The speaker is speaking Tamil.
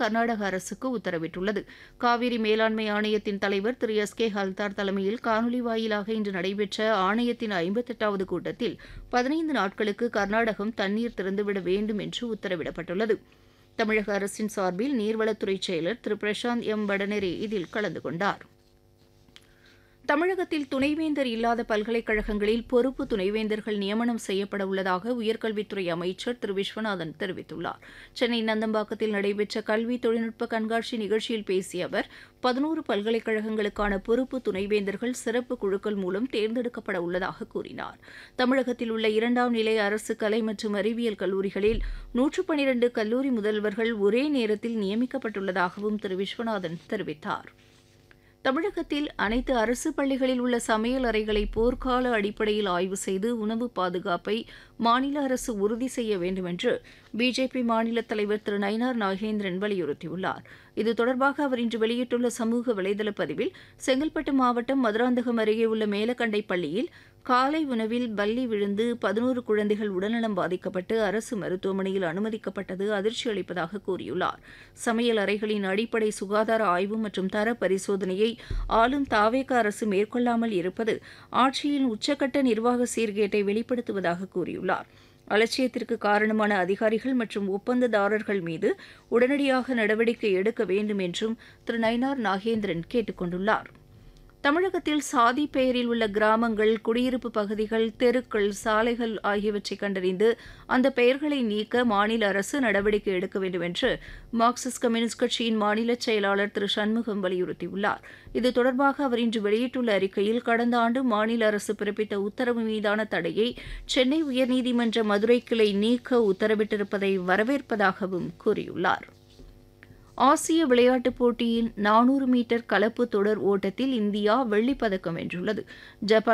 கர்நாடக அரசுக்கு உத்தரவிட்டுள்ளது காவிரி மேலாண்மை ஆணையத்தின் தலைவர் திரு எஸ் கே ஹல்தார் தலைமையில் காணொலி வாயிலாக இன்று நடைபெற்ற ஆணையத்தின் ஐம்பத்தெட்டாவது கூட்டத்தில் பதினைந்து நாட்களுக்கு கர்நாடகம் தண்ணீர் திறந்துவிட வேண்டும் என்று உத்தரவிடப்பட்டுள்ளது தமிழக அரசின் சார்பில் நீர்வளத்துறை செயலர் திரு பிரசாந்த் எம் வடநேரே இதில் கலந்து கொண்டார் தமிழகத்தில் துணைவேந்தர் இல்லாத பல்கலைக்கழகங்களில் பொறுப்பு துணைவேந்தர்கள் நியமனம் செய்யப்பட உள்ளதாக உயர்கல்வித்துறை அமைச்சர் திரு விஸ்வநாதன் தெரிவித்துள்ளார் சென்னை நந்தம்பாக்கத்தில் நடைபெற்ற கல்வி தொழில்நுட்ப கண்காட்சி நிகழ்ச்சியில் பேசிய அவர் பதினோரு பல்கலைக்கழகங்களுக்கான பொறுப்பு துணைவேந்தர்கள் சிறப்பு குழுக்கள் மூலம் தேர்ந்தெடுக்கப்பட உள்ளதாக கூறினார் தமிழகத்தில் உள்ள இரண்டாம் நிலை அரசு கலை மற்றும் அறிவியல் கல்லூரிகளில் நூற்று பனிரண்டு கல்லூரி முதல்வர்கள் ஒரே நேரத்தில் நியமிக்கப்பட்டுள்ளதாகவும் திரு விஸ்வநாதன் தெரிவித்தார் தமிழகத்தில் அனைத்து அரசு பள்ளிகளில் உள்ள சமையல் அறைகளை போர்க்கால அடிப்படையில் ஆய்வு செய்து உணவு பாதுகாப்பை மாநில அரசு உறுதி செய்ய வேண்டும் என்று பிஜேபி மாநில தலைவர் திரு நயினார் நாகேந்திரன் வலியுறுத்தியுள்ளார் இது தொடர்பாக அவர் இன்று வெளியிட்டுள்ள சமூக வலைதள பதிவில் செங்கல்பட்டு மாவட்டம் மதுராந்தகம் அருகே உள்ள மேலக்கண்டை பள்ளியில் காலை உணவில் பல்லி விழுந்து பதினோரு குழந்தைகள் உடல்நலம் பாதிக்கப்பட்டு அரசு மருத்துவமனையில் அனுமதிக்கப்பட்டது அதிர்ச்சி அளிப்பதாக கூறியுள்ளார் சமையல் அறைகளின் அடிப்படை சுகாதார ஆய்வு மற்றும் தர பரிசோதனையை ஆளும் தாவேக அரசு மேற்கொள்ளாமல் இருப்பது ஆட்சியின் உச்சக்கட்ட நிர்வாக சீர்கேட்டை வெளிப்படுத்துவதாக கூறியுள்ளார் அலட்சியத்திற்கு காரணமான அதிகாரிகள் மற்றும் ஒப்பந்ததாரர்கள் மீது உடனடியாக நடவடிக்கை எடுக்க வேண்டும் என்றும் திரு நயினார் நாகேந்திரன் கேட்டுக் கொண்டுள்ளார் தமிழகத்தில் சாதி பெயரில் உள்ள கிராமங்கள் குடியிருப்பு பகுதிகள் தெருக்கள் சாலைகள் ஆகியவற்றை கண்டறிந்து அந்த பெயர்களை நீக்க மாநில அரசு நடவடிக்கை எடுக்க வேண்டும் என்று மார்க்சிஸ்ட் கம்யூனிஸ்ட் கட்சியின் மாநில செயலாளர் திரு சண்முகம் வலியுறுத்தியுள்ளார் இது தொடர்பாக அவர் இன்று வெளியிட்டுள்ள அறிக்கையில் கடந்த ஆண்டு மாநில அரசு பிறப்பித்த உத்தரவு மீதான தடையை சென்னை உயர்நீதிமன்ற மதுரை கிளை நீக்க உத்தரவிட்டிருப்பதை வரவேற்பதாகவும் கூறியுள்ளார் ஆசிய விளையாட்டுப் போட்டியின் நானூறு மீட்டர் கலப்பு தொடர் ஓட்டத்தில் இந்தியா வெள்ளிப் பதக்கம் வென்றுள்ளது ஜப்பான்